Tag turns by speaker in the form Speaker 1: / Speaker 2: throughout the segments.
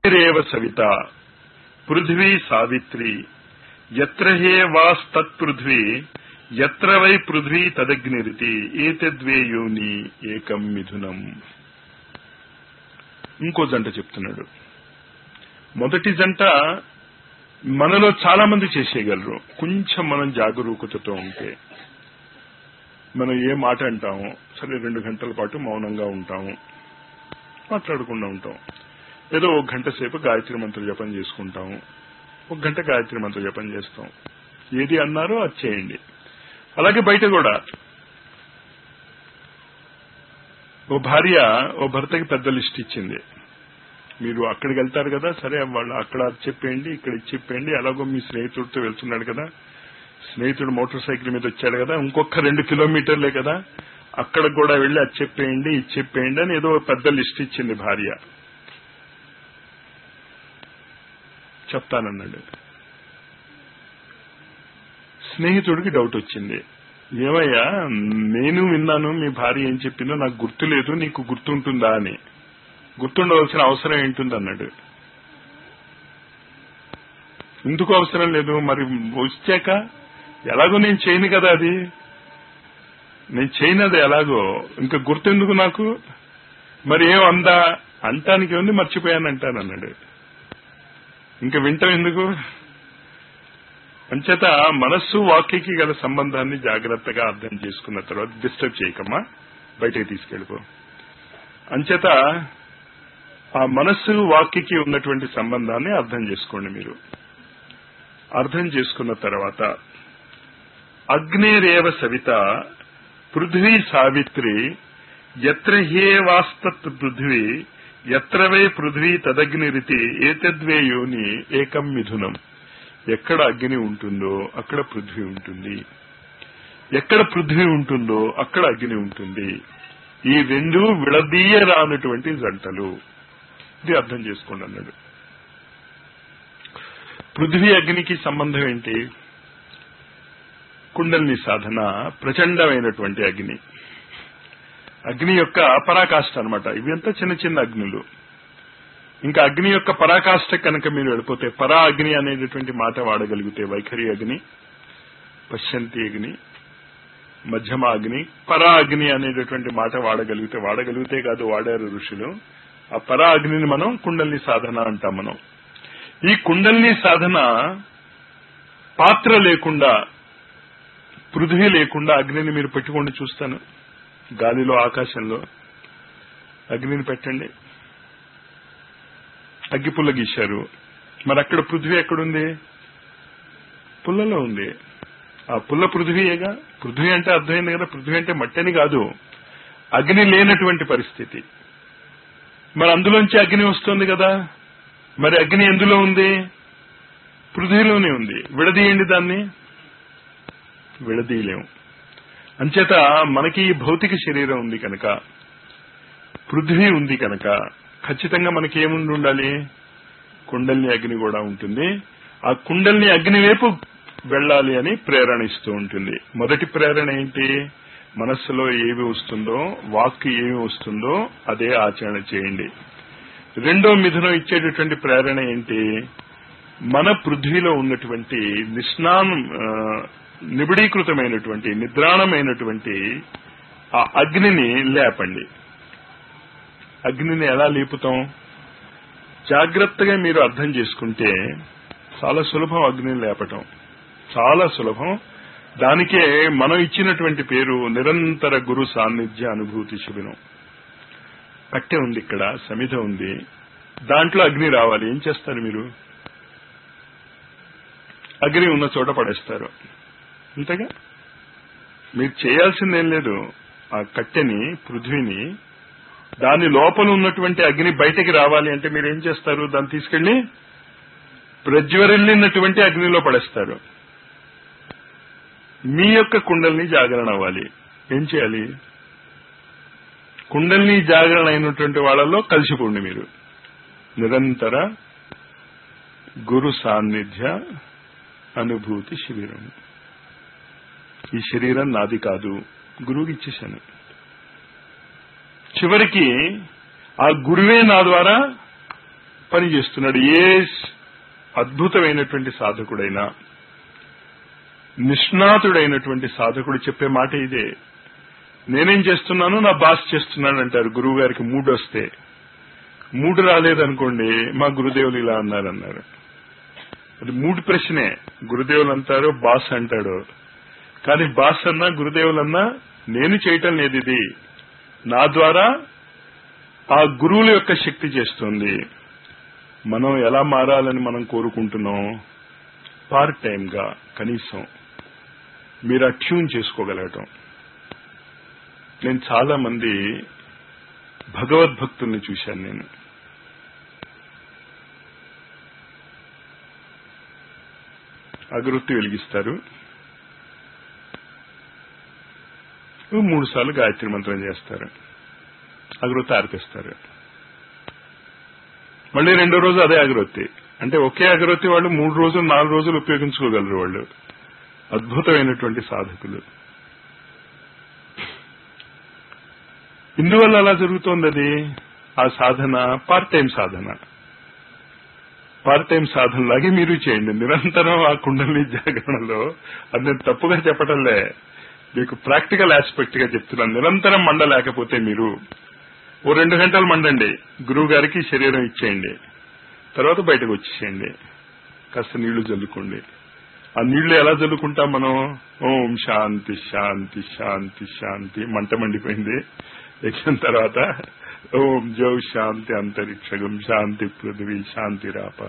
Speaker 1: రేవ సవిత పృథ్వీ సావిత్రి ఎత్ర హే వాస్తత్పృథ్వీ ఎత్ర వై పృథ్వీ తదగ్నిరితి ఏతద్వే యోని ఏకం మిథునం ఇంకో జంట చెప్తున్నాడు మొదటి జంట మనలో చాలా మంది చేసేయగలరు కొంచెం మనం జాగరూకతతో ఉంటే మనం ఏ మాట అంటాము సరే రెండు గంటల పాటు మౌనంగా ఉంటాము మాట్లాడకుండా ఉంటాం ఏదో ఒక గంట సేపు గాయత్రి మంత్ర జపం చేసుకుంటాము ఒక గంట గాయత్రి మంత్ర జపం చేస్తాం ఏది అన్నారో అది చేయండి అలాగే బయట కూడా ఓ భార్య ఓ భర్తకి పెద్ద లిస్ట్ ఇచ్చింది మీరు అక్కడికి వెళ్తారు కదా సరే వాళ్ళు అక్కడ అది చెప్పేయండి ఇక్కడ ఇది చెప్పేయండి ఎలాగో మీ స్నేహితుడితో వెళ్తున్నాడు కదా స్నేహితుడు మోటార్ సైకిల్ మీద వచ్చాడు కదా ఇంకొక రెండు కిలోమీటర్లే కదా అక్కడ కూడా వెళ్ళి అది చెప్పేయండి ఇది చెప్పేయండి అని ఏదో పెద్ద లిస్ట్ ఇచ్చింది భార్య చెప్తానన్నాడు స్నేహితుడికి డౌట్ వచ్చింది ఏమయ్యా నేను విన్నాను మీ భార్య ఏం చెప్పిందో నాకు గుర్తులేదు నీకు గుర్తుంటుందా అని గుర్తుండవలసిన అవసరం ఏంటుంది అన్నాడు ఎందుకు అవసరం లేదు మరి వచ్చాక ఎలాగో నేను చేయను కదా అది నేను చేయను అది ఎలాగో ఇంకా గుర్తెందుకు నాకు మరి ఏం అందా అంటానికి ఉంది మర్చిపోయాను అంటాను అన్నాడు ఇంకా వింటాం ఎందుకు అంచేత మనస్సు వాక్యకి గల సంబంధాన్ని జాగ్రత్తగా అర్థం చేసుకున్న తర్వాత డిస్టర్బ్ చేయకమ్మా బయటకి తీసుకెళ్ళిపో అంచేత ఆ మనస్సు వాక్యకి ఉన్నటువంటి సంబంధాన్ని అర్థం చేసుకోండి మీరు అర్థం చేసుకున్న తర్వాత అగ్నేరేవ సవిత పృథ్వీ సావిత్రి ఎత్ర హే వాస్తత్ పృథ్వీ ఎత్ర వై పృథ్వీ తదగ్నిరితి ఏతద్వే యోని ఏకం మిథునం ఎక్కడ అగ్ని ఉంటుందో అక్కడ పృథ్వీ ఉంటుంది ఎక్కడ పృథ్వీ ఉంటుందో అక్కడ అగ్ని ఉంటుంది ఈ రెండు విడదీయరానటువంటి జంటలు ఇది అర్థం చేసుకోండి అన్నాడు పృథ్వీ అగ్నికి సంబంధం ఏంటి కుండల్ని సాధన ప్రచండమైనటువంటి అగ్ని అగ్ని యొక్క పరాకాష్ఠ అనమాట ఇవంతా చిన్న చిన్న అగ్నులు ఇంకా అగ్ని యొక్క పరాకాష్ఠ కనుక మీరు వెళ్ళిపోతే పరా అగ్ని అనేటటువంటి మాట వాడగలిగితే వైఖరి అగ్ని పశ్చంతి అగ్ని మధ్యమ అగ్ని పరా అగ్ని అనేటటువంటి మాట వాడగలిగితే వాడగలిగితే కాదు వాడారు ఋషులు ఆ పరా అగ్నిని మనం కుండల్ని సాధన అంటాం మనం ఈ కుండల్ని సాధన పాత్ర లేకుండా పృథ్వీ లేకుండా అగ్నిని మీరు పెట్టుకోండి చూస్తాను గాలిలో ఆకాశంలో అగ్నిని పెట్టండి అగ్గి పుల్ల గీశారు మరి అక్కడ పృథ్వీ ఎక్కడుంది పుల్లలో ఉంది ఆ పుల్ల పృథ్వీయేగా పృథ్వీ అంటే అర్థమైంది కదా పృథ్వీ అంటే మట్టి అని కాదు అగ్ని లేనటువంటి పరిస్థితి మరి అందులోంచి అగ్ని వస్తుంది కదా మరి అగ్ని ఎందులో ఉంది పృథ్వీలోనే ఉంది విడదీయండి దాన్ని విడదీయలేము అంచేత మనకి ఈ భౌతిక శరీరం ఉంది కనుక పృథ్వీ ఉంది కనుక ఖచ్చితంగా మనకి ఏముండి ఉండాలి కుండల్ని అగ్ని కూడా ఉంటుంది ఆ కుండల్ని అగ్ని వైపు వెళ్ళాలి అని ప్రేరణ ఇస్తూ ఉంటుంది మొదటి ప్రేరణ ఏంటి మనస్సులో ఏమి వస్తుందో వాక్కు ఏమి వస్తుందో అదే ఆచరణ చేయండి రెండో మిథునం ఇచ్చేటటువంటి ప్రేరణ ఏంటి మన పృథ్వీలో ఉన్నటువంటి నిష్ణానం నిబిడీకృతమైనటువంటి నిద్రాణమైనటువంటి ఆ అగ్నిని లేపండి అగ్నిని ఎలా లేపుతాం జాగ్రత్తగా మీరు అర్థం చేసుకుంటే చాలా సులభం అగ్నిని లేపటం చాలా సులభం దానికే మనం ఇచ్చినటువంటి పేరు నిరంతర గురు సాన్నిధ్య అనుభూతి శిబిరం కట్టె ఉంది ఇక్కడ సమిధ ఉంది దాంట్లో అగ్ని రావాలి ఏం చేస్తారు మీరు అగ్ని ఉన్న చోట పడేస్తారు అంతేగా మీరు చేయాల్సిందేం లేదు ఆ కట్టెని పృథ్వీని దాని లోపల ఉన్నటువంటి అగ్ని బయటకి రావాలి అంటే మీరు ఏం చేస్తారు దాన్ని తీసుకెళ్లి ప్రజ్వరిల్లినటువంటి అగ్నిలో పడేస్తారు మీ యొక్క కుండల్ని జాగరణ అవ్వాలి ఏం చేయాలి కుండల్ని జాగరణ అయినటువంటి వాళ్ళలో కలిసిపోండి మీరు నిరంతర గురు సాన్నిధ్య అనుభూతి శిబిరం ఈ శరీరం నాది కాదు గురువుకి ఇచ్చేశాను చివరికి ఆ గురువే నా ద్వారా పని చేస్తున్నాడు ఏ అద్భుతమైనటువంటి సాధకుడైనా నిష్ణాతుడైనటువంటి సాధకుడు చెప్పే మాట ఇదే నేనేం చేస్తున్నాను నా బాస్ చేస్తున్నాడు అంటారు గురువు గారికి మూడు వస్తే మూడు రాలేదనుకోండి మా గురుదేవులు ఇలా అన్నారన్నారు అది మూడు ప్రశ్నే గురుదేవులు అంటారు బాస్ అంటాడు కానీ బాస్ అన్నా గురుదేవులన్నా నేను చేయటం లేదు ఇది నా ద్వారా ఆ గురువుల యొక్క శక్తి చేస్తుంది మనం ఎలా మారాలని మనం కోరుకుంటున్నాం పార్ట్ టైంగా కనీసం మీరు అట్యూన్ చేసుకోగలగటం నేను చాలా మంది భగవద్భక్తుల్ని చూశాను నేను అగరొత్తి వెలిగిస్తారు మూడు సార్లు గాయత్రి మంత్రం చేస్తారు అగరొత్తి ఆర్పిస్తారు మళ్ళీ రెండో రోజు అదే అగరొత్తి అంటే ఒకే అగరొత్తి వాళ్ళు మూడు రోజులు నాలుగు రోజులు ఉపయోగించుకోగలరు వాళ్ళు అద్భుతమైనటువంటి సాధకులు ఇందువల్ల అలా జరుగుతోంది అది ఆ సాధన పార్ట్ టైం సాధన పార్ట్ టైం సాధన లాగే మీరు చేయండి నిరంతరం ఆ కుండలి జాగరణలో అది నేను తప్పుగా చెప్పటంలే మీకు ప్రాక్టికల్ ఆస్పెక్ట్ గా చెప్తున్నాను నిరంతరం మండలేకపోతే మీరు ఓ రెండు గంటలు మండండి గురువు గారికి శరీరం ఇచ్చేయండి తర్వాత బయటకు వచ్చేసేయండి కాస్త నీళ్లు జల్లుకోండి ఆ నీళ్లు ఎలా జల్లుకుంటాం మనం ఓం శాంతి శాంతి శాంతి శాంతి మంట మండిపోయింది ఎక్కిన తర్వాత ఓం జౌ శాంతి అంతరిక్షగం శాంతి పృథివీ శాంతి రాప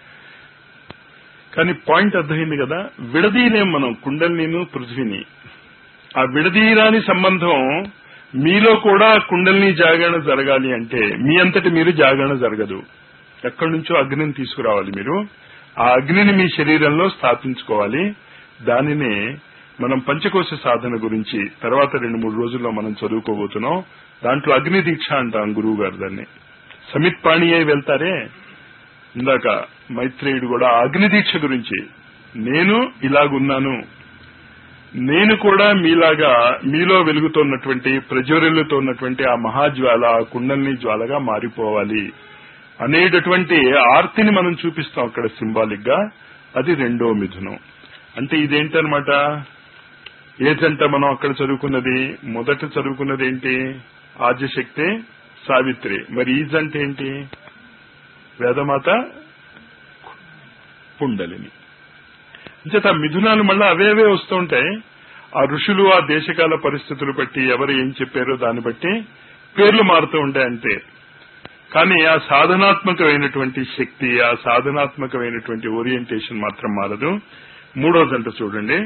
Speaker 1: కానీ పాయింట్ అర్థమైంది కదా విడదీయలేం మనం కుండలిని పృథ్వీని ఆ విడదీయరాని సంబంధం మీలో కూడా కుండలిని జాగరణ జరగాలి అంటే మీ అంతటి మీరు జాగరణ జరగదు ఎక్కడి నుంచో అగ్నిని తీసుకురావాలి మీరు ఆ అగ్నిని మీ శరీరంలో స్థాపించుకోవాలి దానినే మనం పంచకోశ సాధన గురించి తర్వాత రెండు మూడు రోజుల్లో మనం చదువుకోబోతున్నాం దాంట్లో అగ్ని దీక్ష అంటాం గురువు గారు దాన్ని సమిత్ పాణి అయి వెళ్తారే ఇందాక మైత్రేయుడు కూడా అగ్ని దీక్ష గురించి నేను ఇలాగున్నాను నేను కూడా మీలాగా మీలో వెలుగుతున్నటువంటి ప్రజ్వరిల్లుతున్నటువంటి ఆ మహాజ్వాల ఆ కుండల్ని జ్వాలగా మారిపోవాలి అనేటటువంటి ఆర్తిని మనం చూపిస్తాం అక్కడ సింబాలిక్ గా అది రెండో మిథునం అంటే ఇదేంటనమాట ఏజంట మనం అక్కడ చదువుకున్నది మొదట చదువుకున్నది ఏంటి ఆద్యశక్తి సావిత్రి మరి ఈ జంట ఏంటి వేదమాత కుండలిని అంచేత మిథునాలు మళ్ళీ అవే అవే వస్తూ ఉంటాయి ఆ ఋషులు ఆ దేశకాల పరిస్థితులు బట్టి ఎవరు ఏం చెప్పారో దాన్ని బట్టి పేర్లు మారుతూ ఉంటాయి అంతే కానీ ఆ సాధనాత్మకమైనటువంటి శక్తి ఆ సాధనాత్మకమైనటువంటి ఓరియంటేషన్ మాత్రం మారదు మూడో జంట చూడండి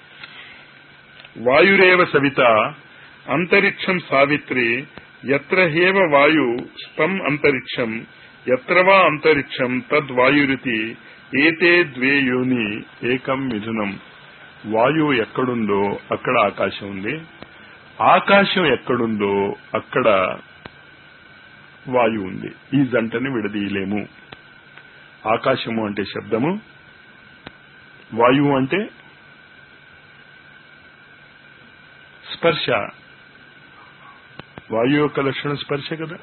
Speaker 1: వాయురేవ సవిత అంతరిక్షం సావిత్రి ఎత్ర హేవ వాయు స్తం అంతరిక్షం ఎత్ర వా అంతరిక్షం తద్వాయురితి ఏతే ద్వే యోని ఏకం మిథునం వాయువు ఎక్కడుందో అక్కడ ఆకాశం ఉంది ఆకాశం ఎక్కడుందో అక్కడ వాయువు ఉంది ఈ జంటని విడదీయలేము ఆకాశము అంటే శబ్దము వాయువు అంటే స్పర్శ వాయువు యొక్క లక్షణం స్పర్శ కదా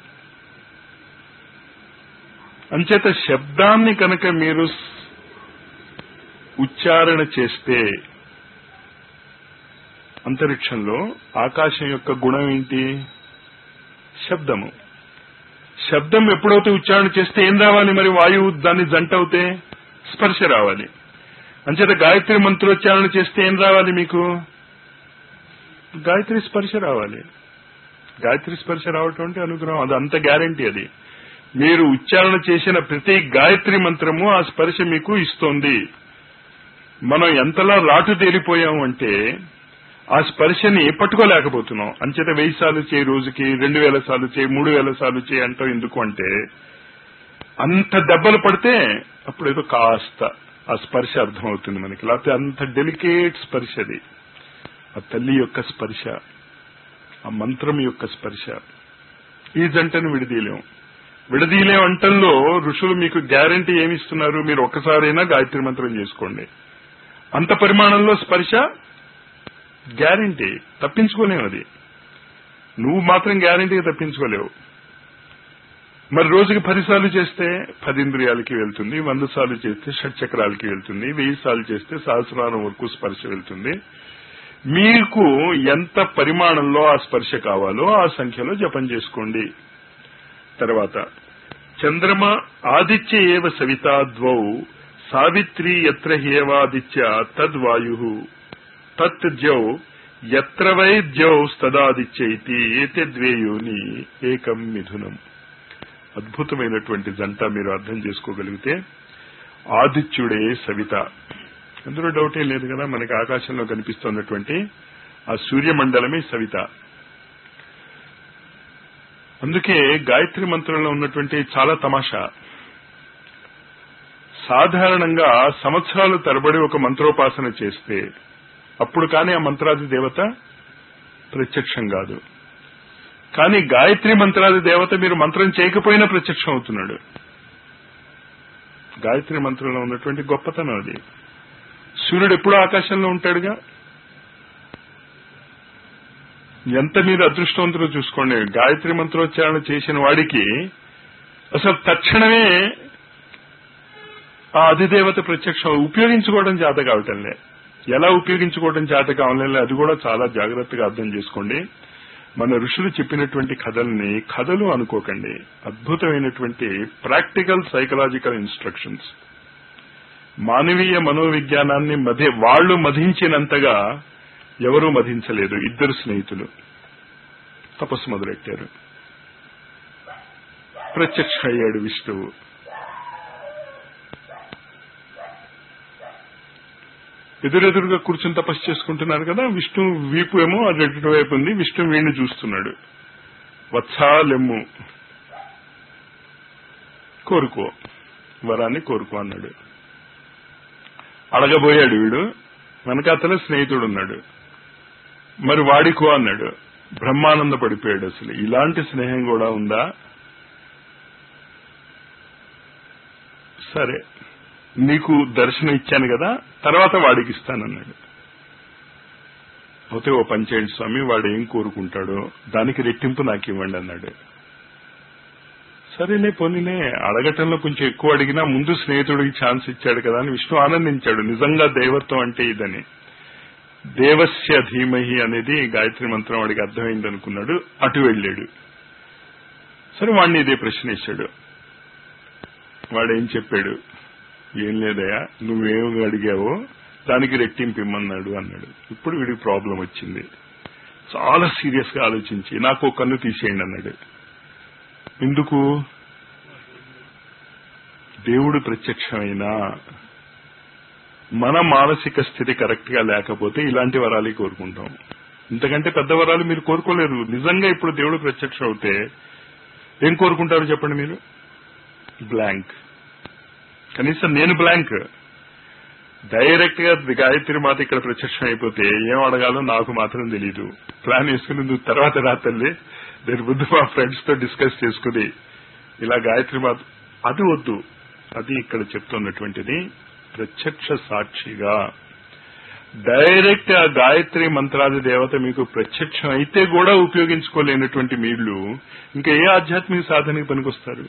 Speaker 1: అంచేత శబ్దాన్ని కనుక మీరు ఉచ్చారణ చేస్తే అంతరిక్షంలో ఆకాశం యొక్క గుణం ఏంటి శబ్దము శబ్దం ఎప్పుడైతే ఉచ్చారణ చేస్తే ఏం రావాలి మరి వాయువు దాన్ని జంట అవుతే స్పర్శ రావాలి అంచేత గాయత్రి మంత్రోచ్చారణ చేస్తే ఏం రావాలి మీకు గాయత్రి స్పర్శ రావాలి గాయత్రి స్పర్శ రావటం అంటే అనుగ్రహం అది అంత గ్యారంటీ అది మీరు ఉచ్చారణ చేసిన ప్రతి గాయత్రి మంత్రము ఆ స్పర్శ మీకు ఇస్తోంది మనం ఎంతలా రాటు తేలిపోయాం అంటే ఆ స్పర్శని పట్టుకోలేకపోతున్నాం అంచేత వెయ్యి సార్లు చేయి రోజుకి రెండు వేల సార్లు చేయి మూడు వేల సార్లు చేయి అంటాం ఎందుకు అంటే అంత దెబ్బలు పడితే అప్పుడు ఏదో కాస్త ఆ స్పర్శ అర్థమవుతుంది మనకి లేకపోతే అంత డెలికేట్ స్పర్శ అది ఆ తల్లి యొక్క స్పర్శ ఆ మంత్రం యొక్క స్పర్శ ఈ జంటను విడదీయలేం విడదీయలేం అంటంలో ఋషులు మీకు గ్యారంటీ ఏమిస్తున్నారు మీరు ఒక్కసారైనా గాయత్రి మంత్రం చేసుకోండి అంత పరిమాణంలో స్పర్శ గ్యారంటీ తప్పించుకోలేము అది నువ్వు మాత్రం గ్యారంటీగా తప్పించుకోలేవు మరి రోజుకి పది సార్లు చేస్తే పది ఇంద్రియాలకి వెళ్తుంది వంద సార్లు చేస్తే షట్చక్రాలకి వెళ్తుంది వెయ్యి సార్లు చేస్తే సహస్రారం వరకు స్పర్శ వెళ్తుంది మీకు ఎంత పరిమాణంలో ఆ స్పర్శ కావాలో ఆ సంఖ్యలో జపం చేసుకోండి తర్వాత చంద్రమ ఆదిత్య ఏవ సవితా ద్వౌ సావిత్రి ఎత్ర హేవాదిత్య తద్వాయు తత్ ద్యౌ ఎత్ర వై ద్యౌ స్తదాదిత్య ఇది ఏతద్వేయోని ఏకం మిథునం అద్భుతమైనటువంటి జంట మీరు అర్థం చేసుకోగలిగితే ఆదిత్యుడే సవిత అందులో డౌటే లేదు కదా మనకి ఆకాశంలో కనిపిస్తున్నటువంటి ఆ సూర్యమండలమే సవిత అందుకే గాయత్రి మంత్రంలో ఉన్నటువంటి చాలా తమాషా సాధారణంగా సంవత్సరాలు తరబడి ఒక మంత్రోపాసన చేస్తే అప్పుడు కానీ ఆ మంత్రాది దేవత ప్రత్యక్షం కాదు కానీ గాయత్రి మంత్రాది దేవత మీరు మంత్రం చేయకపోయినా ప్రత్యక్షం అవుతున్నాడు గాయత్రి మంత్రంలో ఉన్నటువంటి గొప్పతనం అది సూర్యుడు ఎప్పుడూ ఆకాశంలో ఉంటాడుగా ఎంత మీరు అదృష్టవంతులు చూసుకోండి గాయత్రి మంత్రోచ్చారణ చేసిన వాడికి అసలు తక్షణమే ఆ అధిదేవత ప్రత్యక్షం ఉపయోగించుకోవడం చేత కావటంలే ఎలా ఉపయోగించుకోవడం చేత కావాలే అది కూడా చాలా జాగ్రత్తగా అర్థం చేసుకోండి మన ఋషులు చెప్పినటువంటి కథల్ని కథలు అనుకోకండి అద్భుతమైనటువంటి ప్రాక్టికల్ సైకలాజికల్ ఇన్స్ట్రక్షన్స్ మానవీయ మనోవిజ్ఞానాన్ని మధి వాళ్లు మధించినంతగా ఎవరూ మధించలేదు ఇద్దరు స్నేహితులు తపస్సు మొదలెట్టారు ప్రత్యక్ష అయ్యాడు విష్ణువు ఎదురెదురుగా కూర్చుని తపస్సు చేసుకుంటున్నారు కదా విష్ణు వీపు ఏమో అది రెండు వైపు ఉంది విష్ణు వీణ్ణి చూస్తున్నాడు వత్సాలెమ్ము కోరుకో వరాన్ని కోరుకో అన్నాడు అడగబోయాడు వీడు వెనకాతల స్నేహితుడు ఉన్నాడు మరి వాడికో అన్నాడు బ్రహ్మానంద పడిపోయాడు అసలు ఇలాంటి స్నేహం కూడా ఉందా సరే నీకు దర్శనం ఇచ్చాను కదా తర్వాత వాడికి ఇస్తానన్నాడు అయితే ఓ పంచేయండి స్వామి వాడు ఏం కోరుకుంటాడో దానికి రెట్టింపు నాకు ఇవ్వండి అన్నాడు సరేలే పోనీలే అడగటంలో కొంచెం ఎక్కువ అడిగినా ముందు స్నేహితుడికి ఛాన్స్ ఇచ్చాడు కదా అని విష్ణు ఆనందించాడు నిజంగా దైవత్వం అంటే ఇదని దేవస్య ధీమహి అనేది గాయత్రి మంత్రం వాడికి అర్థమైంది అనుకున్నాడు అటు వెళ్ళాడు సరే వాడిని ఇదే ప్రశ్న వేశాడు వాడేం చెప్పాడు ఏం లేదయా నువ్వేం అడిగావో దానికి రెట్టింపు ఇమ్మన్నాడు అన్నాడు ఇప్పుడు వీడికి ప్రాబ్లం వచ్చింది చాలా సీరియస్ గా ఆలోచించి నాకు ఒక కన్ను తీసేయండి అన్నాడు ఎందుకు దేవుడు ప్రత్యక్షమైనా మన మానసిక స్థితి కరెక్ట్ గా లేకపోతే ఇలాంటి వరాలు కోరుకుంటాం ఇంతకంటే పెద్ద వరాలు మీరు కోరుకోలేరు నిజంగా ఇప్పుడు దేవుడు ప్రత్యక్షం అవుతే ఏం కోరుకుంటారు చెప్పండి మీరు బ్లాంక్ కనీసం నేను బ్లాంక్ డైరెక్ట్ గా గాయత్రి మాత ఇక్కడ ప్రత్యక్షం అయిపోతే ఏం అడగాలో నాకు మాత్రం తెలీదు ప్లాన్ వేసుకుని నువ్వు తర్వాత రా తల్లి నేను ముందు మా ఫ్రెండ్స్ తో డిస్కస్ చేసుకుని ఇలా గాయత్రి మాత అది వద్దు అది ఇక్కడ చెప్తున్నటువంటిది ప్రత్యక్ష సాక్షిగా డైరెక్ట్ ఆ గాయత్రి మంత్రాది దేవత మీకు ప్రత్యక్షం అయితే కూడా ఉపయోగించుకోలేనటువంటి మీరు ఇంకా ఏ ఆధ్యాత్మిక సాధనకి పనికొస్తారు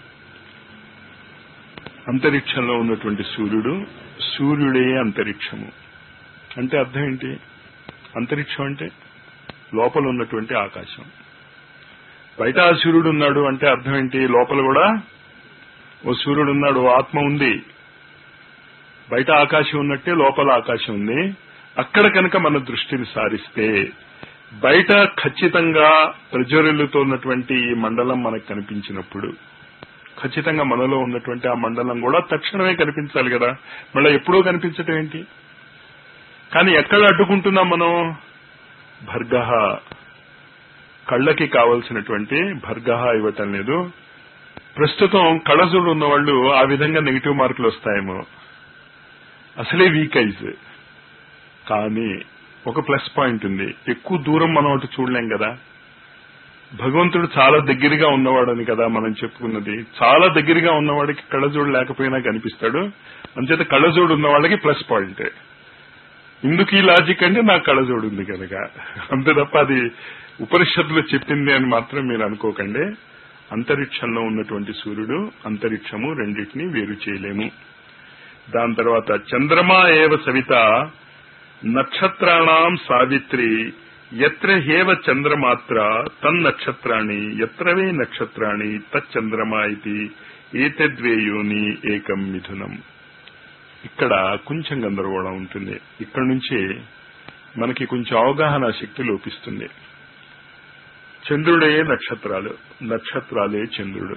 Speaker 1: అంతరిక్షంలో ఉన్నటువంటి సూర్యుడు సూర్యుడే అంతరిక్షము అంటే అర్థం ఏంటి అంతరిక్షం అంటే లోపల ఉన్నటువంటి ఆకాశం బయట ఆ సూర్యుడు ఉన్నాడు అంటే అర్థం ఏంటి లోపల కూడా ఓ సూర్యుడు ఉన్నాడు ఓ ఆత్మ ఉంది బయట ఆకాశం ఉన్నట్టే లోపల ఆకాశం ఉంది అక్కడ కనుక మన దృష్టిని సారిస్తే బయట ఖచ్చితంగా ప్రజ్వరిల్లుతున్నటువంటి ఈ మండలం మనకు కనిపించినప్పుడు ఖచ్చితంగా మనలో ఉన్నటువంటి ఆ మండలం కూడా తక్షణమే కనిపించాలి కదా మళ్ళీ ఎప్పుడో కనిపించటం ఏంటి కానీ ఎక్కడ అడ్డుకుంటున్నాం మనం భర్గహ కళ్ళకి కావలసినటువంటి భర్గహ ఇవ్వటం లేదు ప్రస్తుతం కళ్ళజోడు ఉన్న వాళ్ళు ఆ విధంగా నెగిటివ్ మార్కులు వస్తాయేమో అసలే వీక్ ఐజ్ కానీ ఒక ప్లస్ పాయింట్ ఉంది ఎక్కువ దూరం మనం అటు చూడలేం కదా భగవంతుడు చాలా దగ్గరగా ఉన్నవాడని కదా మనం చెప్పుకున్నది చాలా దగ్గరగా ఉన్నవాడికి కళ్ళజోడు లేకపోయినా కనిపిస్తాడు అంచేత కళ్ళజోడు ఉన్న వాళ్ళకి ప్లస్ పాయింట్ ఇందుకు ఈ లాజిక్ అంటే నాకు కళ్ళజోడు ఉంది కనుక అంతే తప్ప అది ఉపనిషత్తులో చెప్పింది అని మాత్రం మీరు అనుకోకండి అంతరిక్షంలో ఉన్నటువంటి సూర్యుడు అంతరిక్షము రెండింటినీ వేరు చేయలేము దాని తర్వాత చంద్రమా ఏవ సవిత నక్షత్రాణం సావిత్రి ఎత్ర హేవ చంద్రమాత్ర తన్నక్షత్రాణి ఎత్రవే నక్షత్రాణి తచ్చంద్రమా ఇది ఏతద్వేయోని ఏకం మిథునం ఇక్కడ కొంచెం గందరగోళం ఉంటుంది ఇక్కడ నుంచి మనకి కొంచెం అవగాహన శక్తి లోపిస్తుంది చంద్రుడే నక్షత్రాలు నక్షత్రాలే చంద్రుడు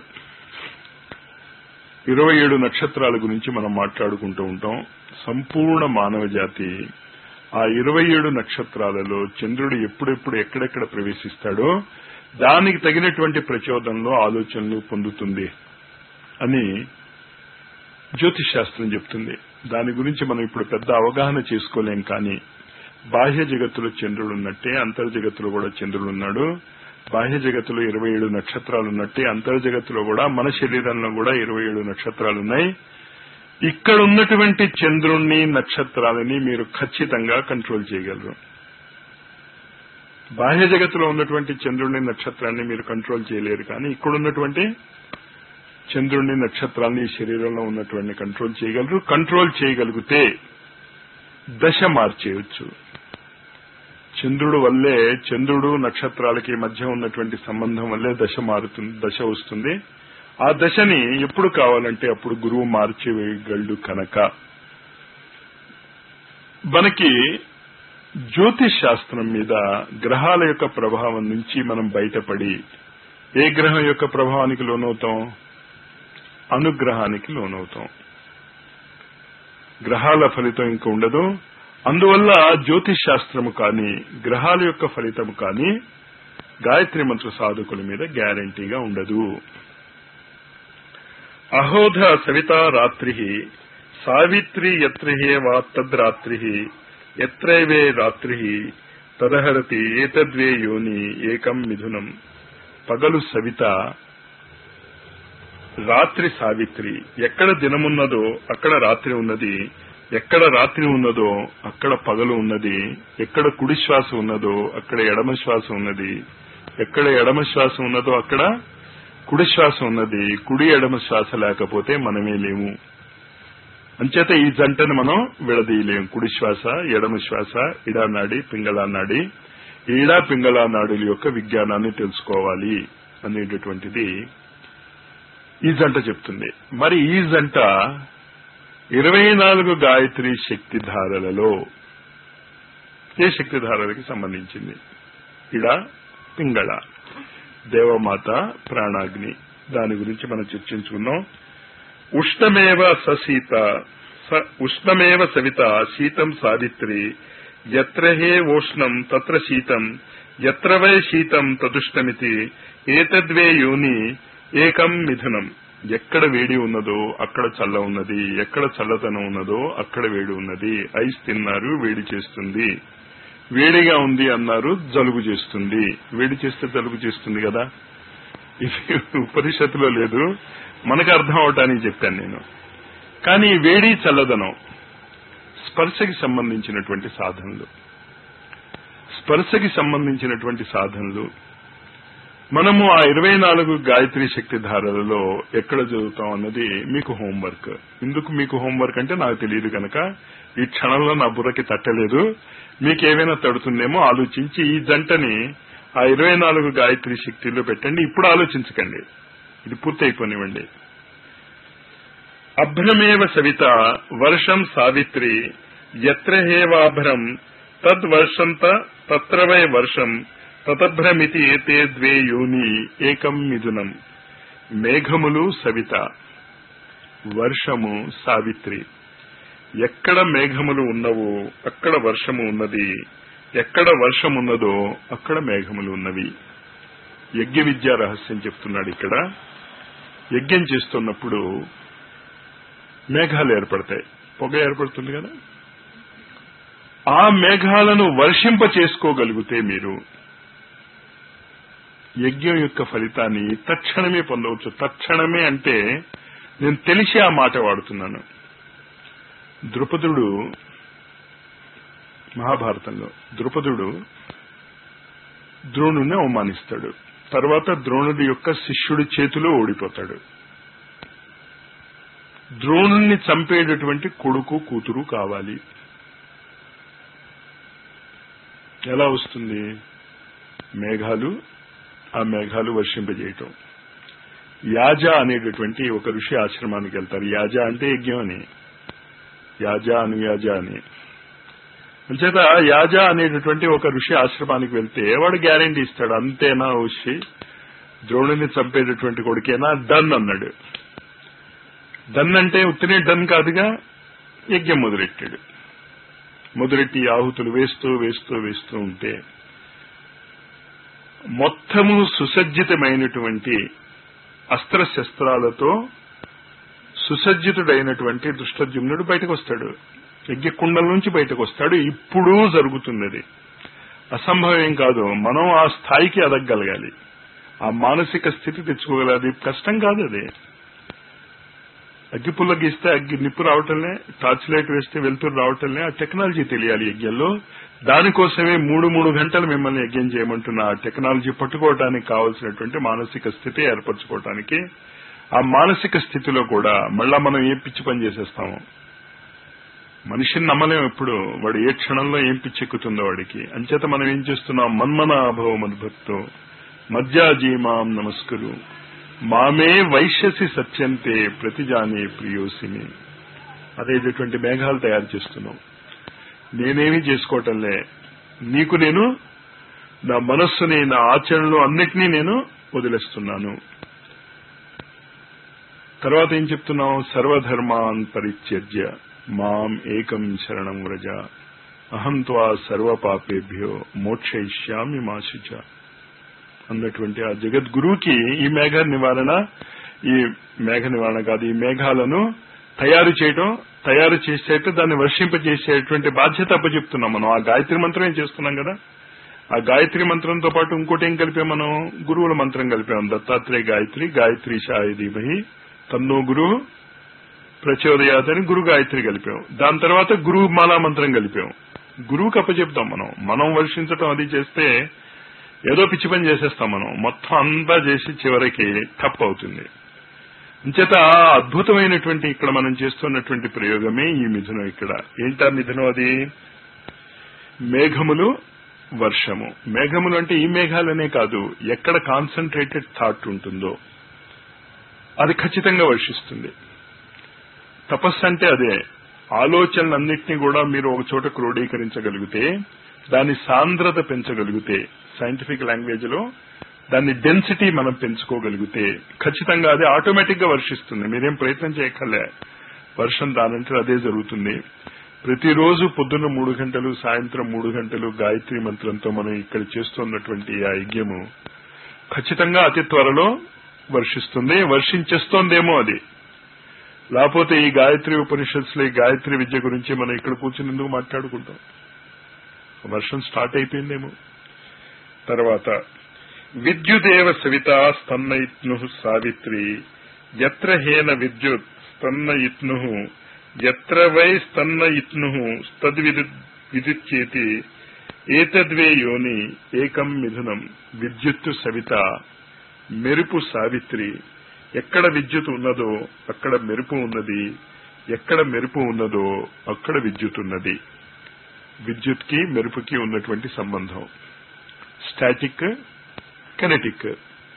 Speaker 1: ఇరవై ఏడు నక్షత్రాల గురించి మనం మాట్లాడుకుంటూ ఉంటాం సంపూర్ణ మానవ జాతి ఆ ఇరవై ఏడు నక్షత్రాలలో చంద్రుడు ఎప్పుడెప్పుడు ఎక్కడెక్కడ ప్రవేశిస్తాడో దానికి తగినటువంటి ప్రచోదనలో ఆలోచనలు పొందుతుంది అని జ్యోతిష్ శాస్త్రం చెప్తుంది దాని గురించి మనం ఇప్పుడు పెద్ద అవగాహన చేసుకోలేం కానీ బాహ్య జగత్తులో చంద్రుడు ఉన్నట్టే అంతర్జగత్తులో కూడా చంద్రుడు ఉన్నాడు బాహ్య జగత్తులో ఇరవై ఏడు నక్షత్రాలు ఉన్నట్టే అంతర్జగత్తులో కూడా మన శరీరంలో కూడా ఇరవై ఏడు నక్షత్రాలు ఉన్నాయి ఇక్కడ ఉన్నటువంటి చంద్రుణ్ణి నక్షత్రాలని మీరు ఖచ్చితంగా కంట్రోల్ చేయగలరు బాహ్య జగత్తులో ఉన్నటువంటి చంద్రుణ్ణి నక్షత్రాన్ని మీరు కంట్రోల్ చేయలేరు కానీ ఇక్కడ ఉన్నటువంటి చంద్రుణ్ణి నక్షత్రాన్ని ఈ శరీరంలో ఉన్నటువంటి కంట్రోల్ చేయగలరు కంట్రోల్ చేయగలిగితే దశ మార్చేయచ్చు చంద్రుడు వల్లే చంద్రుడు నక్షత్రాలకి మధ్య ఉన్నటువంటి సంబంధం వల్లే దశ మారుతుంది దశ వస్తుంది ఆ దశని ఎప్పుడు కావాలంటే అప్పుడు గురువు మార్చేయగలడు కనుక మనకి జ్యోతిష్ శాస్త్రం మీద గ్రహాల యొక్క ప్రభావం నుంచి మనం బయటపడి ఏ గ్రహం యొక్క ప్రభావానికి లోనవుతాం అనుగ్రహానికి లోనవుతాం గ్రహాల ఫలితం ఇంకా ఉండదు అందువల్ల జ్యోతిష్ శాస్త్రము కానీ గ్రహాల యొక్క ఫలితం కానీ గాయత్రి మంత్ర సాధకుల మీద గ్యారంటీగా ఉండదు అహోధ సవిత రాత్రి సావిత్రి ఎత్రహేవా తద్రాత్రి ఎత్రైవే రాత్రి తదహరతి ఏతద్వే యోని ఏకం మిథునం పగలు సవిత రాత్రి సావిత్రి ఎక్కడ దినమున్నదో అక్కడ రాత్రి ఉన్నది ఎక్కడ రాత్రి ఉన్నదో అక్కడ పగలు ఉన్నది ఎక్కడ కుడి శ్వాస ఉన్నదో అక్కడ ఎడమ శ్వాస ఉన్నది ఎక్కడ ఎడమ శ్వాస ఉన్నదో అక్కడ కుడి శ్వాస ఉన్నది కుడి ఎడమ శ్వాస లేకపోతే మనమే లేము అంచేత ఈ జంటను మనం విడదీయలేం కుడి శ్వాస ఎడమ శ్వాస ఇడానాడి పింగళానాడి ఈడా పింగళానాడుల యొక్క విజ్ఞానాన్ని తెలుసుకోవాలి అనేటటువంటిది ఈ జంట చెప్తుంది మరి ఈ జంట ఇరవై నాలుగు గాయత్రి శక్తి ధారలలో ఏ శక్తి ధారలకి సంబంధించింది ఇడ పింగళ దేవమాత ప్రాణాగ్ని దాని గురించి మనం చర్చించుకున్నాం ఉష్ణమేవ ససీత ఉష్ణమేవ సవిత శీతం సావిత్రి ఎత్ర హే ఓష్ణం తత్ర శీతం ఎత్ర వై శీతం తదుష్టమితి ఏతద్వే యోని ఏకం మిథునం ఎక్కడ వేడి ఉన్నదో అక్కడ చల్ల ఉన్నది ఎక్కడ చల్లతనం ఉన్నదో అక్కడ వేడి ఉన్నది ఐస్ తిన్నారు వేడి చేస్తుంది వేడిగా ఉంది అన్నారు జలుబు చేస్తుంది వేడి చేస్తే జలుబు చేస్తుంది కదా ఇది ఉపనిషత్తులో లేదు మనకు అర్థం అవటానికి చెప్పాను నేను కానీ వేడి చల్లదనం స్పర్శకి సంబంధించినటువంటి సాధనలు స్పర్శకి సంబంధించినటువంటి సాధనలు మనము ఆ ఇరవై నాలుగు గాయత్రి శక్తి ధారలలో ఎక్కడ చదువుతాం అన్నది మీకు హోంవర్క్ ఎందుకు మీకు హోంవర్క్ అంటే నాకు తెలియదు కనుక ఈ క్షణంలో నా బుర్రకి తట్టలేదు మీకు ఏమైనా తడుతుందేమో ఆలోచించి ఈ జంటని ఆ ఇరవై నాలుగు గాయత్రి శక్తిలో పెట్టండి ఇప్పుడు ఆలోచించకండి ఇది పూర్తయిపోనివ్వండి అభ్రమేవ సవిత వర్షం సావిత్రి ఎత్ర హేవాభ్రం తద్వర్షంత తత్ర వై వర్షం తతభ్రమితి ఏతే ద్వే యోని ఏకం మిథునం మేఘములు సవిత వర్షము సావిత్రి ఎక్కడ మేఘములు ఉన్నవో అక్కడ వర్షము ఉన్నది ఎక్కడ వర్షం ఉన్నదో అక్కడ మేఘములు ఉన్నవి యజ్ఞ విద్యా రహస్యం చెప్తున్నాడు ఇక్కడ యజ్ఞం చేస్తున్నప్పుడు మేఘాలు ఏర్పడతాయి పొగ ఏర్పడుతుంది కదా ఆ మేఘాలను వర్షింప చేసుకోగలిగితే మీరు యజ్ఞం యొక్క ఫలితాన్ని తక్షణమే పొందవచ్చు తక్షణమే అంటే నేను తెలిసి ఆ మాట వాడుతున్నాను ద్రుపదుడు మహాభారతంలో ద్రుపదుడు ద్రోణుని అవమానిస్తాడు తర్వాత ద్రోణుడి యొక్క శిష్యుడి చేతిలో ఓడిపోతాడు ద్రోణుణ్ణి చంపేటటువంటి కొడుకు కూతురు కావాలి ఎలా వస్తుంది మేఘాలు ఆ మేఘాలు వర్షింపజేయటం యాజ అనేటటువంటి ఒక ఋషి ఆశ్రమానికి వెళ్తారు యాజ అంటే యజ్ఞం అని యాజ అనుయాజ అని అంచేత యాజ అనేటటువంటి ఒక ఋషి ఆశ్రమానికి వెళ్తే వాడు గ్యారంటీ ఇస్తాడు అంతేనా ఋషి ద్రోణుని చంపేటటువంటి కొడుకేనా డన్ అన్నాడు డన్ అంటే ఉత్తినే డన్ కాదుగా యజ్ఞం మొదలెట్టాడు మొదలెట్టి ఆహుతులు వేస్తూ వేస్తూ వేస్తూ ఉంటే మొత్తము సుసజ్జితమైనటువంటి అస్త్రశస్త్రాలతో సుసజ్జితుడైనటువంటి దుష్టజుమ్నుడు బయటకు వస్తాడు యజ్ఞ కుండల నుంచి బయటకు వస్తాడు ఇప్పుడు జరుగుతుంది అది అసంభవం ఏం కాదు మనం ఆ స్థాయికి ఎదగగలగాలి ఆ మానసిక స్థితి తెచ్చుకోగలది కష్టం కాదు అది అగ్గి పుల్ల గీస్తే అగ్గి నిప్పు రావటంలే టార్చ్ లైట్ వేస్తే వెలుతురు రావటంలే ఆ టెక్నాలజీ తెలియాలి యజ్ఞంలో దానికోసమే మూడు మూడు గంటలు మిమ్మల్ని యజ్ఞం చేయమంటున్న ఆ టెక్నాలజీ పట్టుకోవడానికి కావాల్సినటువంటి మానసిక స్థితి ఏర్పరచుకోవటానికి ఆ మానసిక స్థితిలో కూడా మళ్ళా మనం ఏ పిచ్చి పని చేసేస్తాము మనిషిని నమ్మలేం ఎప్పుడు వాడు ఏ క్షణంలో ఏం పిచ్చెక్కుతుందో వాడికి అంచేత మనం ఏం చేస్తున్నాం మన్మనాభవ మద్భక్తో మధ్యాజీమాం నమస్కరు మామే వైశ్యసి సత్యంతే ప్రతిజానే ప్రియోసిని అదేటటువంటి మేఘాలు తయారు చేస్తున్నాం నేనేమీ చేసుకోవటంలే నీకు నేను నా మనస్సుని నా ఆచరణలు అన్నిటినీ నేను వదిలేస్తున్నాను తర్వాత ఏం చెప్తున్నాం సర్వధర్మాన్ పరిత్యజ్య మాం ఏకం శరణం వ్రజ అహం త్వా సర్వపాపేభ్యో మోక్షయిష్యామి మాశుచ అన్నటువంటి ఆ జగద్గురువుకి ఈ మేఘ నివారణ ఈ మేఘ నివారణ కాదు ఈ మేఘాలను తయారు చేయటం తయారు చేసేట దాన్ని వర్షింపజేసేటువంటి బాధ్యత అప్పచెప్తున్నాం మనం ఆ గాయత్రి మంత్రం ఏం చేస్తున్నాం కదా ఆ గాయత్రి మంత్రంతో పాటు ఇంకోటి ఏం కలిపాం మనం గురువుల మంత్రం కలిపాం దత్తాత్రేయ గాయత్రి గాయత్రి షాయి ధీమహి తన్నో గురు ప్రచోదయాత్ అని గురు గాయత్రి కలిపాం దాని తర్వాత గురువు మాలా మంత్రం కలిపాం గురువుకి అప్పచెప్తాం మనం మనం వర్షించటం అది చేస్తే ఏదో పిచ్చి పని చేసేస్తాం మనం మొత్తం అంతా చేసి చివరికి టప్ అవుతుంది అంచేత అద్భుతమైనటువంటి ఇక్కడ మనం చేస్తున్నటువంటి ప్రయోగమే ఈ మిథునం ఇక్కడ ఏంటా మిథునం అది మేఘములు వర్షము మేఘములు అంటే ఈ మేఘాలనే కాదు ఎక్కడ కాన్సన్ట్రేటెడ్ థాట్ ఉంటుందో అది ఖచ్చితంగా వర్షిస్తుంది తపస్సు అంటే అదే ఆలోచనలన్నింటినీ కూడా మీరు ఒక చోట క్రోడీకరించగలిగితే దాని సాంద్రత పెంచగలిగితే సైంటిఫిక్ లాంగ్వేజ్ లో దాన్ని డెన్సిటీ మనం పెంచుకోగలిగితే ఖచ్చితంగా అది ఆటోమేటిక్ గా వర్షిస్తుంది మీరేం ప్రయత్నం చేయక్కర్లే వర్షం దానంటే అదే జరుగుతుంది ప్రతిరోజు పొద్దున్న మూడు గంటలు సాయంత్రం మూడు గంటలు గాయత్రి మంత్రంతో మనం ఇక్కడ చేస్తున్నటువంటి ఆ యజ్ఞము ఖచ్చితంగా అతి త్వరలో వర్షిస్తుంది వర్షించేస్తోందేమో అది లేకపోతే ఈ గాయత్రి ఉపనిషత్తులో ఈ గాయత్రి విద్య గురించి మనం ఇక్కడ కూర్చుని ఎందుకు మాట్లాడుకుంటాం వర్షం స్టార్ట్ అయిపోయిందేమో తర్వాత విద్యుదేవ సవిత స్తన్నయిత్ను సావిత్రి ఎత్ర హేన విద్యుత్ స్తన్నయిత్ను ఎత్ర వై స్తన్నయిత్ను తద్విద్యుచ్చేతి ఏతద్వే యోని ఏకం మిథునం విద్యుత్తు సవిత మెరుపు సావిత్రి ఎక్కడ విద్యుత్ ఉన్నదో అక్కడ మెరుపు ఉన్నది ఎక్కడ మెరుపు ఉన్నదో అక్కడ విద్యుత్ ఉన్నది విద్యుత్ కి మెరుపుకి ఉన్నటువంటి సంబంధం స్టాటిక్ కెనెటిక్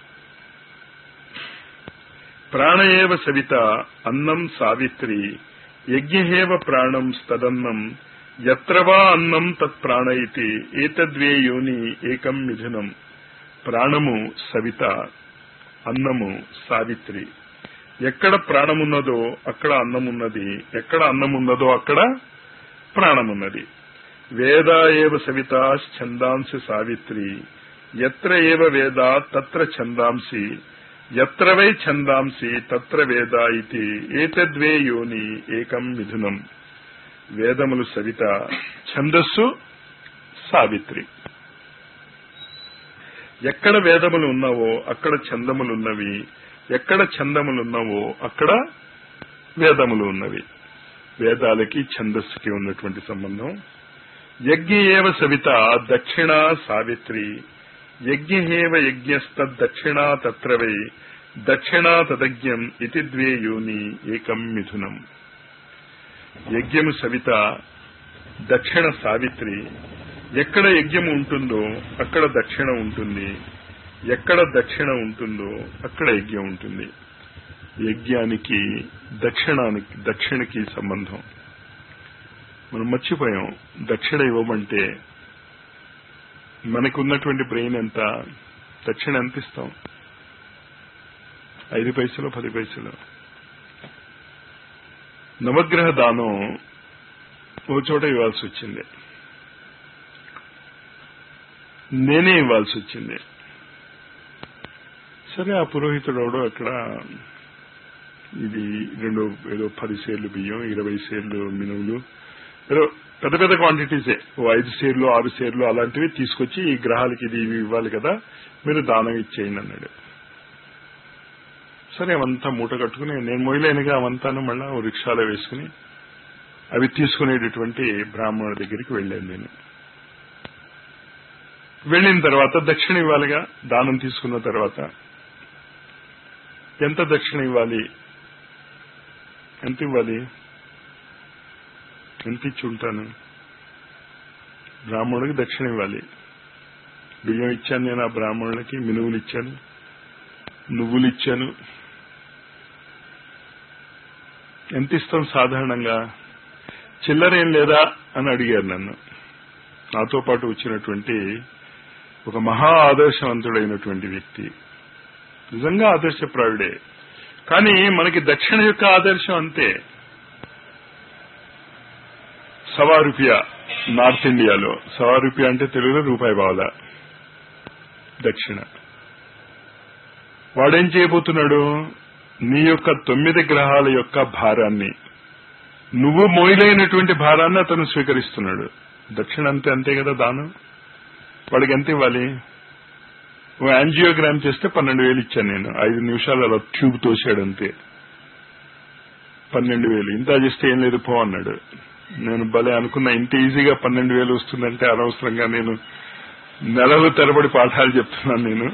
Speaker 1: ప్రాణయేవ సవిత అన్నం సావిత్రి యజ్ఞేవ ప్రాణం స్తదన్నం ఎత్రవా అన్నం తత్ ప్రాణ ఇది ఏతద్వే యోని ఏకం మిథునం ప్రాణము సవిత అన్నము సావిత్రి ఎక్కడ ప్రాణమున్నదో అక్కడ అన్నమున్నది ఎక్కడ అన్నమున్నదో అక్కడ ప్రాణమున్నది వేద ఏవ సవిత ఛందాంసి సావిత్రి ఎత్ర ఏవ వేద తత్ర ఛందాంసి ఎత్ర వై ఛందాంసి తత్ర వేద ఇది ఏతద్వే యోని ఏకం మిథునం వేదములు సవిత ఛందస్సు సావిత్రి ఎక్కడ వేదములు ఉన్నావో అక్కడ ఛందములు ఉన్నవి ఎక్కడ ఛందములు ఉన్నావో అక్కడ వేదములు ఉన్నవి వేదాలకి ఛందస్సుకి ఉన్నటువంటి సంబంధం యజ్ఞ ఏవ సవిత దక్షిణ సావిత్రి యజ్ఞహేవ యజ్ఞస్తద్దక్షిణా తత్ర వై దక్షిణా తదజ్ఞం ఇతి ద్వే యోని ఏకం మిథునం యజ్ఞము సవిత దక్షిణ సావిత్రి ఎక్కడ యజ్ఞం ఉంటుందో అక్కడ దక్షిణ ఉంటుంది ఎక్కడ దక్షిణ ఉంటుందో అక్కడ యజ్ఞం ఉంటుంది యజ్ఞానికి దక్షిణానికి దక్షిణకి సంబంధం మనం మర్చిపోయాం దక్షిణ ఇవ్వమంటే మనకు ఉన్నటువంటి బ్రెయిన్ ఎంత దక్షిణ ఎంత ఇస్తాం ఐదు పైసలు పది పైసలు నవగ్రహ దానం ఓ చోట ఇవ్వాల్సి వచ్చింది నేనే ఇవ్వాల్సి వచ్చింది సరే ఆ పురోహితుడు ఎవడో అక్కడ ఇది రెండు ఏదో పది సేర్లు బియ్యం ఇరవై సేర్లు మినువులు ఏదో పెద్ద పెద్ద క్వాంటిటీసే ఓ ఐదు సేర్లు ఆరు సేర్లు అలాంటివి తీసుకొచ్చి ఈ గ్రహాలకి ఇది ఇవి ఇవ్వాలి కదా మీరు దానం ఇచ్చేయండి అన్నాడు సరే అవంతా మూట కట్టుకుని నేను మొయిలేనుగా అవంతాను మళ్ళా ఓ రిక్షాలో వేసుకుని అవి తీసుకునేటటువంటి బ్రాహ్మణుడి దగ్గరికి వెళ్ళాను నేను వెళ్ళిన తర్వాత దక్షిణ ఇవ్వాలిగా దానం తీసుకున్న తర్వాత ఎంత దక్షిణ ఇవ్వాలి ఎంత ఇవ్వాలి ఎంత ఇచ్చి ఉంటాను బ్రాహ్మణుడికి దక్షిణ ఇవ్వాలి బియ్యం ఇచ్చాను నేను ఆ బ్రాహ్మణులకి మినువులు ఇచ్చాను నువ్వులు ఇచ్చాను ఎంత ఇస్తాం సాధారణంగా చిల్లరేం లేదా అని అడిగారు నన్ను నాతో పాటు వచ్చినటువంటి ఒక మహా ఆదర్శవంతుడైనటువంటి వ్యక్తి నిజంగా ఆదర్శప్రాయుడే కానీ మనకి దక్షిణ యొక్క ఆదర్శం అంతే సవా రూపాయ నార్త్ ఇండియాలో సవా రూపాయ అంటే తెలుగులో రూపాయి బావల దక్షిణ వాడేం చేయబోతున్నాడు నీ యొక్క తొమ్మిది గ్రహాల యొక్క భారాన్ని నువ్వు మోయలేనటువంటి భారాన్ని అతను స్వీకరిస్తున్నాడు దక్షిణ అంతే అంతే కదా దానం వాడికి ఎంత ఇవ్వాలి ఓ యాంజియోగ్రామ్ చేస్తే పన్నెండు వేలు ఇచ్చాను నేను ఐదు నిమిషాలు అలా ట్యూబ్ తోసాడు అంతే పన్నెండు వేలు ఇంత చేస్తే ఏం లేదు పో అన్నాడు నేను భలే అనుకున్నా ఇంత ఈజీగా పన్నెండు వేలు వస్తుందంటే అనవసరంగా నేను నెలలు తెరబడి పాఠాలు చెప్తున్నాను నేను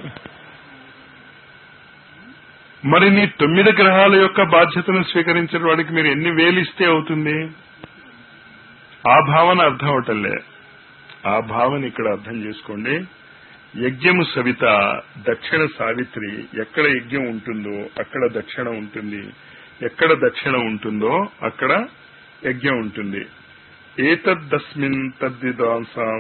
Speaker 1: మరి నీ తొమ్మిది గ్రహాల యొక్క బాధ్యతను స్వీకరించిన వాడికి మీరు ఎన్ని వేలు ఇస్తే అవుతుంది ఆ భావన అర్థం అవటంలే ఆ భావన ఇక్కడ అర్థం చేసుకోండి యజ్ఞము సవిత దక్షిణ సావిత్రి ఎక్కడ యజ్ఞం ఉంటుందో అక్కడ దక్షిణ ఉంటుంది ఎక్కడ దక్షిణ ఉంటుందో అక్కడ యజ్ఞం ఉంటుంది ఏతద్దస్మిన్ తద్విద్వాంసాం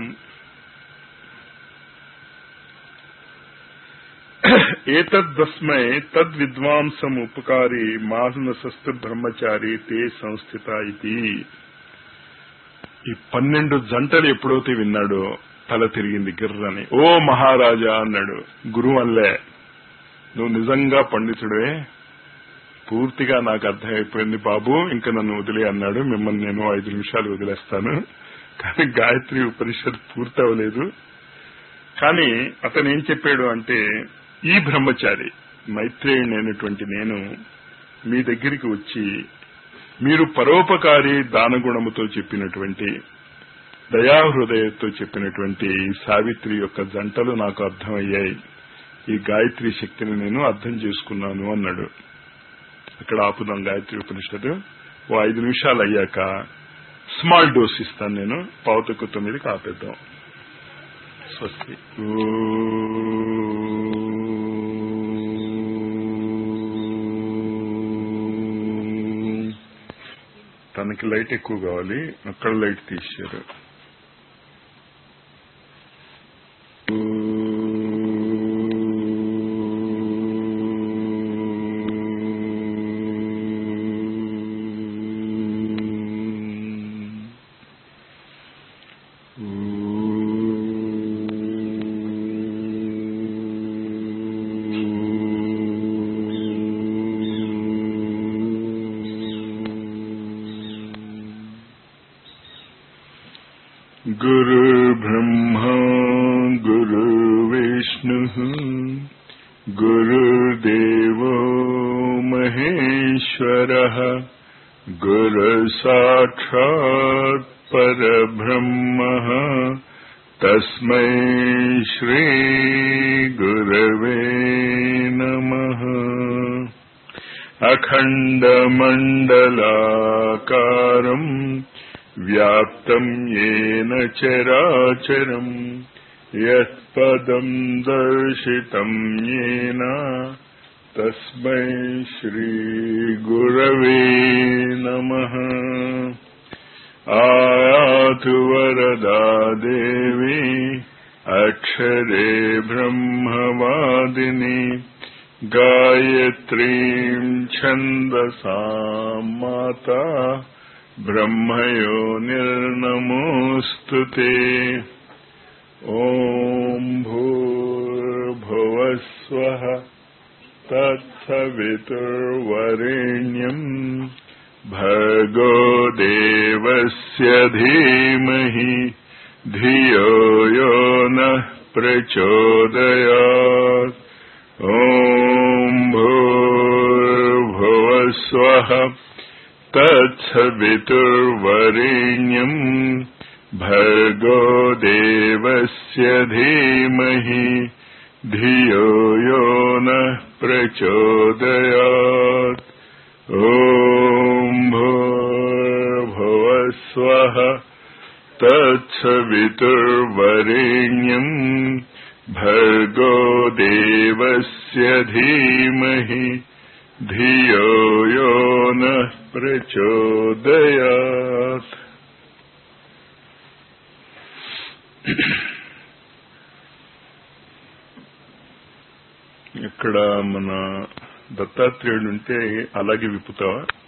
Speaker 1: ఏతద్దస్మై తద్విద్వాంసం ఉపకారి మానసస్థ బ్రహ్మచారి తే సంస్థిత ఇది ఈ పన్నెండు జంటలు ఎప్పుడైతే విన్నాడో తల తిరిగింది గిర్రని ఓ మహారాజా అన్నాడు గురువు అల్లే నువ్వు నిజంగా పండితుడే పూర్తిగా నాకు అర్థమైపోయింది బాబు ఇంకా నన్ను వదిలే అన్నాడు మిమ్మల్ని నేను ఐదు నిమిషాలు వదిలేస్తాను కానీ గాయత్రి ఉపనిషత్ పూర్తి అవ్వలేదు కానీ అతను ఏం చెప్పాడు అంటే ఈ బ్రహ్మచారి మైత్రేయుడైనటువంటి నేను మీ దగ్గరికి వచ్చి మీరు పరోపకారి దానగుణముతో చెప్పినటువంటి దయాహృదయతో చెప్పినటువంటి సావిత్రి యొక్క జంటలు నాకు అర్థమయ్యాయి ఈ గాయత్రి శక్తిని నేను అర్థం చేసుకున్నాను అన్నాడు అక్కడ ఆపుదాం గాయత్రి ఉపనిషత్తు ఓ ఐదు నిమిషాలు అయ్యాక స్మాల్ డోస్ ఇస్తాను నేను పావుతకు తొమ్మిదికి ఆపేద్దాం స్వస్తి తనకి లైట్ ఎక్కువ కావాలి అక్కడ లైట్ తీసారు गुरुर्ब्रह्मा गुरुर्विष्णुः गुरुर्देवो महेश्वरः गुरुसाक्षात् परब्रह्मः तस्मै श्रीगुरवे नमः अखण्डमण्डलाकारम् व्याप्तम् येन चराचरम् यत्पदम् दर्शितम् येन तस्मै श्रीगुरवे नमः आयातु वरदा देवी अक्षरे ब्रह्मवादिनी गायत्रीम् छन्दसा माता ब्रह्मयो निर्नमोऽस्तु ते ॐ भूर्भुवस्वः तत्सवितुर्वरेण्यम् भर्गो देवस्य धीमहि धियो यो नः प्रचोदयात् ॐ भूर्भुवस्वः तत्सवितुर्वरेण्यम् भर्गो देवस्य धीमहि धियो यो नः प्रचोदयात् ॐ भूर्भुवस्वः तत्सवितुर्वरेण्यम् भर्गो देवस्य धीमहि धियो यो नः प्रचोदयात् ఇక్కడ మన దత్తాత్రేయుడు ఉంటే అలాగే విప్పుతావా